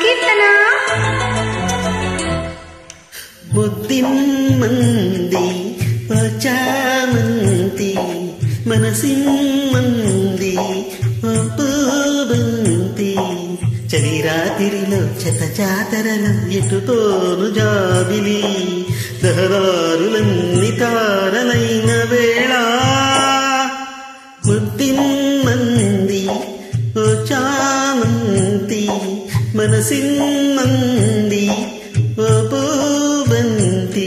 సంకీర్తన ముద్దిమ్మంది చామంతి మనసిమ్మంది పూబంతి చలి రాత్రిలో చెత జాతరలో ఎటుతోను జాబిలి దహదారులన్ని తారలైన వేళ ముద్దిమ్మంది ఓ చామంతి మనసిమ్మంది ఓ పూబంతి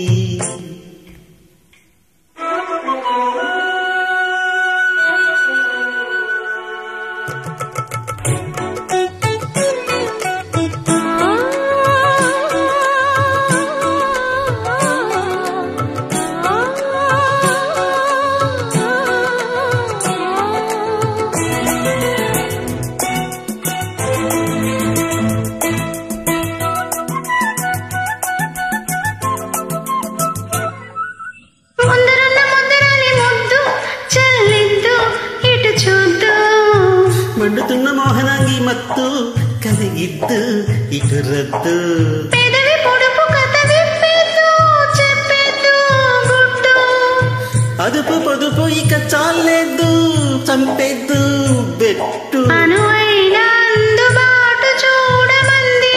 ముందరున్న ముద్దరాని ముద్దు చల్లిద్దు ఇటు చూద్దు మండుతున్న మోహనాంగి మత్తు కలిగిద్దు ఇటు రద్దు పెదవి పొడుపు కథ విప్పిద్దు చెప్పిద్దు గుట్టు అదుపు పొదుపు ఇక చాలేద్దు చంపేద్దు బెట్టు అనువైన అందుబాటు చూడమంది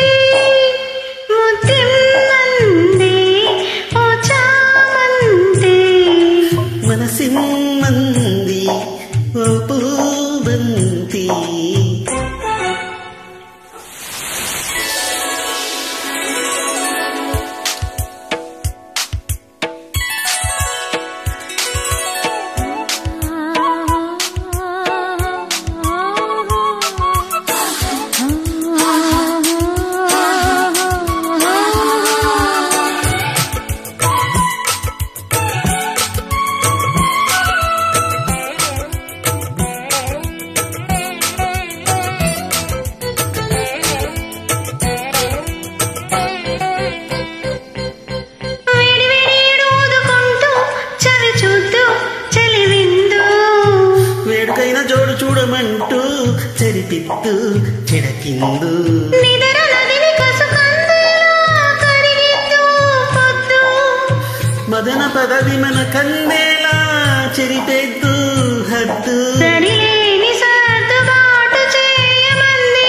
ముద్దిమ్మంది ఓ చామంతి మనసిమ్మంది ఓ పూబంతి వేడి వేడి ఊదుకుంటూ చవి చూద్దు చలి విందు వేడుకైన జోడు చూడమంటూ చెరిపిద్దు చెడకిందు నిదర నదిని కసుకందేలా కరిగిద్దు పొద్దు మదన పదవి మన కందేలా చెరిపేద్దు హద్దు సరిలేని సర్దుబాటు చేయమంది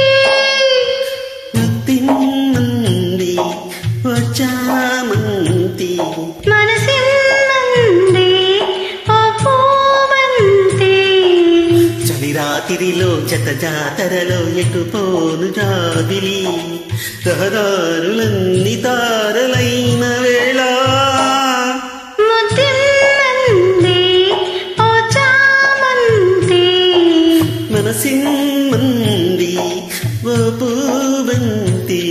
ముత్తిమ్మంది ఓ చామంతి మనసిమ్మంది ఓ పూవంతి చలి రాత్రిలో జత జాతరలో ఎటు పోను జాబిలి రహదారులన్నీ తారలైన వేళ ముద్దిమ్మంది ఓ చామంతి మనసిమ్మంది ఓ పూవంతి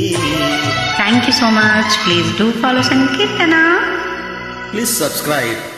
Thank you so much. Please do follow Sankirtana. Please subscribe